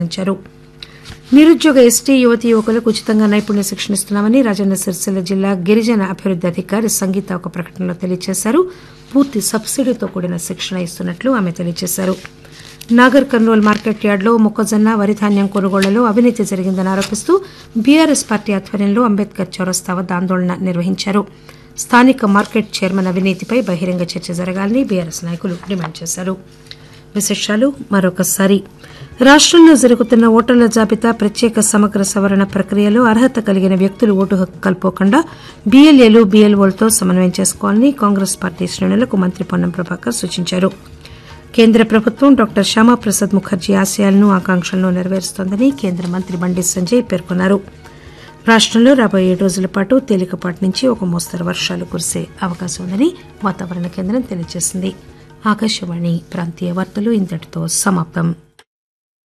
నిర్వహించారు నిరుద్యోగ ఎస్టీ యువతీ యువకులకు ఉచితంగా నైపుణ్య శిక్షణ ఇస్తున్నామని రాజన్న సిరిసిల్ల జిల్లా గిరిజన అభివృద్ది అధికారి సంగీత ఒక ప్రకటనలో తెలియజేశారు పూర్తి సబ్సిడీతో కూడిన శిక్షణ ఇస్తున్నట్లు ఆమె తెలియజేశారు నాగర్ కర్నూల్ మార్కెట్ యార్డులో మొక్కజొన్న వరి ధాన్యం కొనుగోళ్లలో అవినీతి జరిగిందని ఆరోపిస్తూ బీఆర్ఎస్ పార్టీ ఆధ్వర్యంలో అంబేద్కర్ చౌరస్తా వద్ద ఆందోళన నిర్వహించారు స్థానిక మార్కెట్ చైర్మన్ అవినీతిపై బహిరంగ చర్చ జరగాలని బీఆర్ఎస్ నాయకులు డిమాండ్ చేశారు విశేషాలు మరొకసారి రాష్టంలో జరుగుతున్న ఓటర్ల జాబితా ప్రత్యేక సమగ్ర సవరణ ప్రక్రియలో అర్హత కలిగిన వ్యక్తులు ఓటు హక్కు కల్పోకుండా బీఎల్ఏలు బీఎల్ఓలతో సమన్వయం చేసుకోవాలని కాంగ్రెస్ పార్టీ శ్రేణులకు మంత్రి పొన్నం ప్రభాకర్ సూచించారు కేంద్ర ప్రభుత్వం డాక్టర్ శ్యామాప్రసాద్ ముఖర్జీ ఆశయాలను ఆకాంక్షలను నెరవేరుస్తోందని కేంద్ర మంత్రి బండి సంజయ్ పేర్కొన్నారు రాష్టంలో రాబోయే ఏడు రోజుల పాటు తేలికపాటి నుంచి ఒక మోస్తరు వర్షాలు కురిసే అవకాశం ఉందని వాతావరణ కేంద్రం తెలియజేసింది ఆకాశవాణి ప్రాంతీయ వార్తలు ఇంతటితో సమాప్తం